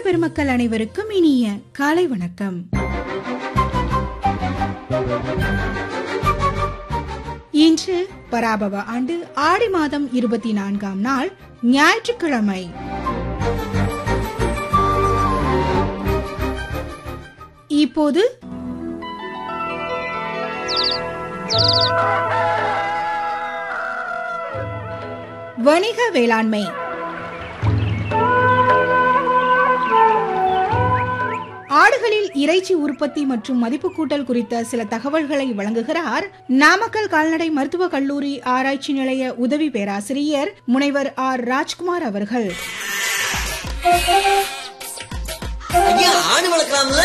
பெருமக்கள் அனைவருக்கும் இனிய காலை வணக்கம் இன்று பராபவ ஆண்டு ஆடி மாதம் இருபத்தி நான்காம் நாள் ஞாயிற்றுக்கிழமை இப்போது வணிக வேளாண்மை ஆடுகளில் இறைச்சி உற்பத்தி மற்றும் மதிப்பு கூட்டல் குறித்த சில தகவல்களை வழங்குகிறார் நாமக்கல் கால்நடை மருத்துவக் கல்லூரி ஆராய்ச்சி நிலைய உதவி பேராசிரியர் முனைவர் ஆர் ராஜ்குமார் அவர்கள் ஐயா ஆடு வளர்க்கலாம்ல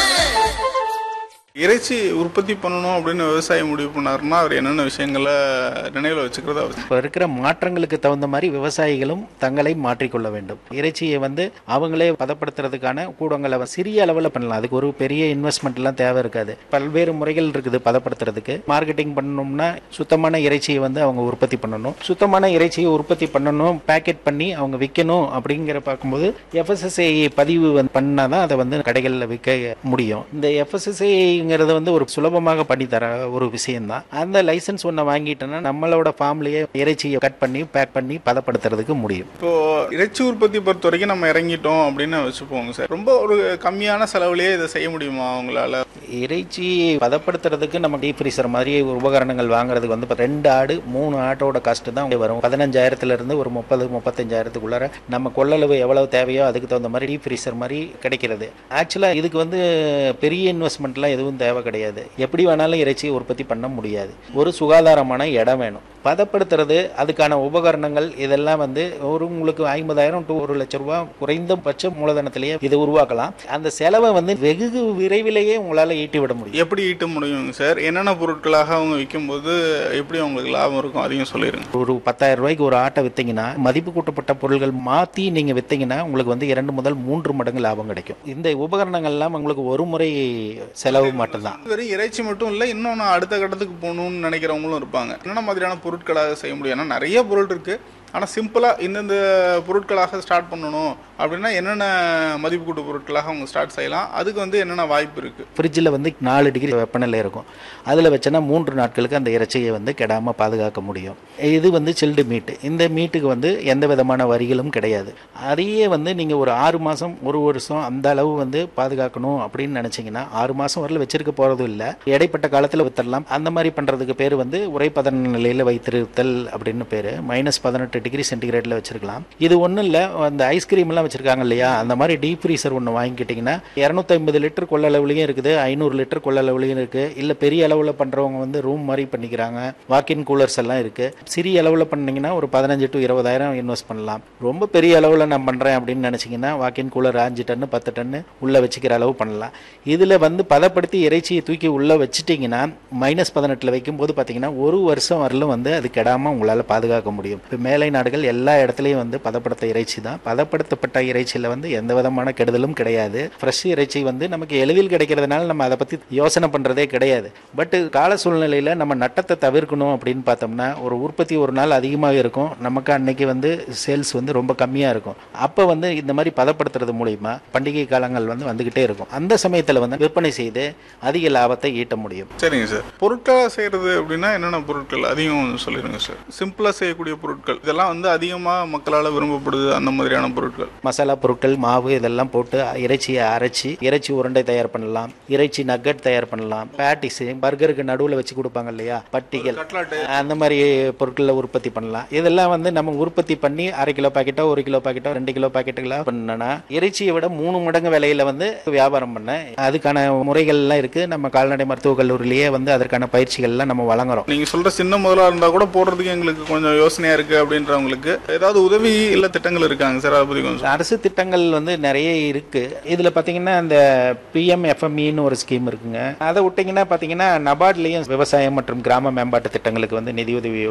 இறைச்சி உற்பத்தி பண்ணணும் அப்படின்னு விவசாயி முடிவு பண்ணாருன்னா அவர் என்னென்ன விஷயங்களை நினைவில் வச்சுக்கிறது அவசியம் இப்போ இருக்கிற மாற்றங்களுக்கு தகுந்த மாதிரி விவசாயிகளும் தங்களை மாற்றிக்கொள்ள வேண்டும் இறைச்சியை வந்து அவங்களே பதப்படுத்துறதுக்கான கூடங்களை வந்து சிறிய அளவில் பண்ணலாம் அதுக்கு ஒரு பெரிய இன்வெஸ்ட்மெண்ட்லாம் தேவை இருக்காது பல்வேறு முறைகள் இருக்குது பதப்படுத்துறதுக்கு மார்க்கெட்டிங் பண்ணணும்னா சுத்தமான இறைச்சியை வந்து அவங்க உற்பத்தி பண்ணணும் சுத்தமான இறைச்சியை உற்பத்தி பண்ணணும் பேக்கெட் பண்ணி அவங்க விற்கணும் அப்படிங்கிற பார்க்கும்போது எஃப்எஸ்எஸ்ஐ பதிவு வந்து பண்ணால் தான் அதை வந்து கடைகளில் விற்க முடியும் இந்த எஃப்எஸ்எஸ்ஐங்கிறது வந்து ஒரு சுலபமாக பண்ணி தர ஒரு விஷயம்தான் அந்த லைசன்ஸ் ஒன்று வாங்கிட்டோன்னா நம்மளோட ஃபார்ம்லேயே இறைச்சியை கட் பண்ணி பேக் பண்ணி பதப்படுத்துறதுக்கு முடியும் இப்போ இறைச்சி உற்பத்தி பொறுத்த வரைக்கும் நம்ம இறங்கிட்டோம் அப்படின்னு வச்சுப்போங்க சார் ரொம்ப ஒரு கம்மியான செலவுலயே இதை செய்ய முடியுமா அவங்களால இறைச்சி பதப்படுத்துறதுக்கு நம்ம டீப் ஃப்ரீசர் மாதிரி ஒரு உபகரணங்கள் வாங்குறதுக்கு வந்து இப்போ ரெண்டு ஆடு மூணு ஆட்டோட காஸ்ட் தான் வரும் பதினஞ்சாயிரத்துல இருந்து ஒரு முப்பது முப்பத்தஞ்சாயிரத்துக்குள்ளார நம்ம கொள்ளளவு எவ்வளவு தேவையோ அதுக்கு தகுந்த மாதிரி டீப் ஃப்ரீசர் மாதிரி கிடைக்கிறது ஆக்சுவலாக இதுக்கு வந்து பெரிய இன்வெஸ்ட்மெண்ட்லாம் எதுவும் தேவை கிடையாது எப்படி வேணாலும் இறைச்சியை உற்பத்தி பண்ண முடியாது ஒரு சுகாதாரமான இடம் வேணும் பதப்படுத்துறது அதுக்கான உபகரணங்கள் இதெல்லாம் வந்து ஒரு உங்களுக்கு ஐம்பதாயிரம் டு ஒரு லட்ச ரூபாய் குறைந்தபட்ச மூலதனத்திலேயே இது உருவாக்கலாம் அந்த செலவை வந்து வெகு விரைவிலேயே உங்களால் ஈட்டி விட முடியும் எப்படி ஈட்ட முடியுங்க சார் என்னென்ன பொருட்களாக அவங்க விற்கும்போது எப்படி அவங்களுக்கு லாபம் இருக்கும் அதையும் சொல்லிடுங்க ஒரு பத்தாயிரம் ரூபாய்க்கு ஒரு ஆட்டை வித்தீங்கன்னா மதிப்பு கூட்டப்பட்ட பொருட்கள் மாற்றி நீங்கள் வித்தீங்கன்னா உங்களுக்கு வந்து இரண்டு முதல் மூன்று மடங்கு லாபம் கிடைக்கும் இந்த உபகரணங்கள்லாம் உங்களுக்கு ஒரு முறை செலவு மட்டும்தான் வெறும் இறைச்சி மட்டும் இல்லை இன்னும் நான் அடுத்த கட்டத்துக்கு போகணும்னு நினைக்கிறவங்களும் இருப்பாங்க என்னென்ன மாதிரியான பொருட்களாக செய்ய முடியும் ஏன்னா நிறைய பொருள் இருக்கு ஆனால் சிம்பிளாக இந்தந்த பொருட்களாக ஸ்டார்ட் பண்ணணும் அப்படின்னா என்னென்ன மதிப்பு கூட்டு பொருட்களாக அவங்க ஸ்டார்ட் செய்யலாம் அதுக்கு வந்து என்னென்ன வாய்ப்பு இருக்கு ஃப்ரிட்ஜில் வந்து நாலு டிகிரி வெப்பநிலை இருக்கும் அதில் வச்சோன்னா மூன்று நாட்களுக்கு அந்த இறைச்சியை வந்து கெடாமல் பாதுகாக்க முடியும் இது வந்து சில்டு மீட்டு இந்த மீட்டுக்கு வந்து எந்த விதமான வரிகளும் கிடையாது அதையே வந்து நீங்கள் ஒரு ஆறு மாதம் ஒரு வருஷம் அந்த அளவு வந்து பாதுகாக்கணும் அப்படின்னு நினச்சிங்கன்னா ஆறு மாதம் வரல வச்சிருக்க போகிறதும் இல்லை இடைப்பட்ட காலத்தில் வித்தரலாம் அந்த மாதிரி பண்ணுறதுக்கு பேர் வந்து உரைப்பதன நிலையில் வைத்திருத்தல் அப்படின்னு பேர் மைனஸ் பதினெட்டு டிகிரி சென்டிகிரேட்டில் வச்சிருக்கலாம் இது ஒன்றும் இல்லை அந்த ஐஸ்கிரீம்லாம் வச்சிருக்காங்க இல்லையா அந்த மாதிரி டீப் ஃப்ரீசர் ஒன்று வாங்கிக்கிட்டிங்கன்னா இரநூத்தி லிட்டர் கொள்ளளவுலையும் இருக்குது ஐநூறு லிட்டர் கொள்ளளவுலையும் இருக்குது இல்லை பெரிய அளவில் பண்ணுறவங்க வந்து ரூம் மாதிரி பண்ணிக்கிறாங்க வாக்கின் கூலர்ஸ் எல்லாம் இருக்குது சிறிய அளவில் பண்ணீங்கன்னா ஒரு பதினஞ்சு டு இருபதாயிரம் இன்வெஸ்ட் பண்ணலாம் ரொம்ப பெரிய அளவில் நான் பண்ணுறேன் அப்படின்னு நினச்சிங்கன்னா வாக்கின் கூலர் அஞ்சு டன்னு பத்து டன்னு உள்ளே வச்சுக்கிற அளவு பண்ணலாம் இதில் வந்து பதப்படுத்தி இறைச்சியை தூக்கி உள்ளே வச்சிட்டிங்கன்னா மைனஸ் பதினெட்டில் வைக்கும்போது பார்த்தீங்கன்னா ஒரு வருஷம் வரலும் வந்து அது கெடாமல் உங்களால் பாதுகாக்க முடியும் இப்போ மேலை நாடுகள் எல்லா இடத்துலையும் வந்து பதப்படுத்த இறைச்சி தான் பதப்படுத்தப்பட்ட இறைச்சியில் வந்து எந்த விதமான கெடுதலும் கிடையாது ஃப்ரெஷ் இறைச்சி வந்து நமக்கு எளிதில் கிடைக்கிறதுனால நம்ம அதை பற்றி யோசனை பண்ணுறதே கிடையாது பட் கால சூழ்நிலையில் நம்ம நட்டத்தை தவிர்க்கணும் அப்படின்னு பார்த்தோம்னா ஒரு உற்பத்தி ஒரு நாள் அதிகமாக இருக்கும் நமக்கு அன்னைக்கு வந்து சேல்ஸ் வந்து ரொம்ப கம்மியாக இருக்கும் அப்போ வந்து இந்த மாதிரி பதப்படுத்துறது மூலிமா பண்டிகை காலங்கள் வந்து வந்துக்கிட்டே இருக்கும் அந்த சமயத்தில் வந்து விற்பனை செய்து அதிக லாபத்தை ஈட்ட முடியும் சரிங்க சார் பொருட்களாக செய்கிறது அப்படின்னா என்னென்ன பொருட்கள் அதையும் கொஞ்சம் சொல்லிடுங்க சார் சிம்பிளாக செய்யக்கூடிய பொருட்கள் இதெல்லாம் வந்து அதிகமாக மக்களால் விரும்பப்படுது அந்த மாதிரியான பொருட்கள் மசாலா பொருட்கள் மாவு இதெல்லாம் போட்டு இறைச்சியை அரைச்சி இறைச்சி உருண்டை தயார் பண்ணலாம் இறைச்சி நக்கட் தயார் பண்ணலாம் பேட்டிஸ் பர்கருக்கு நடுவில் வச்சு கொடுப்பாங்க இல்லையா பட்டிகள் கட்லாட்டு அந்த மாதிரி பொருட்களை உற்பத்தி பண்ணலாம் இதெல்லாம் வந்து நம்ம உற்பத்தி பண்ணி அரை கிலோ பாக்கெட்டோ ஒரு கிலோ பாக்கெட்டோ ரெண்டு கிலோ பாக்கெட்டுகளா பண்ணனா இறைச்சியை விட மூணு மடங்கு விலையில வந்து வியாபாரம் பண்ண அதுக்கான முறைகள்லாம் இருக்கு நம்ம கால்நடை மருத்துவக் கல்லூரியிலேயே வந்து அதற்கான பயிற்சிகள்லாம் நம்ம வழங்குறோம் நீங்க சொல்ற சின்ன முதலா இருந்தா கூட போடுறதுக்கு எங்களுக்கு கொஞ்சம் யோசனையா இருக்கு அப்படின்றவங்களுக்கு ஏதாவது உதவி இல்ல திட்டங்கள் இருக்காங்க சார் அதை பத்தி கொஞ்சம் அரசு திட்டங்கள் வந்து நிறைய இருக்கு இதுல பாத்தீங்கன்னா இந்த பிஎம் எஃப்எம்இன்னு ஒரு ஸ்கீம் இருக்குங்க அதை விட்டீங்கன்னா பாத்தீங்கன்னா நபார்ட்லயும் விவசாயம் மற்றும் கிராம மேம்பாட்டு திட்டங்களுக்கு வந்து நிதியுதவி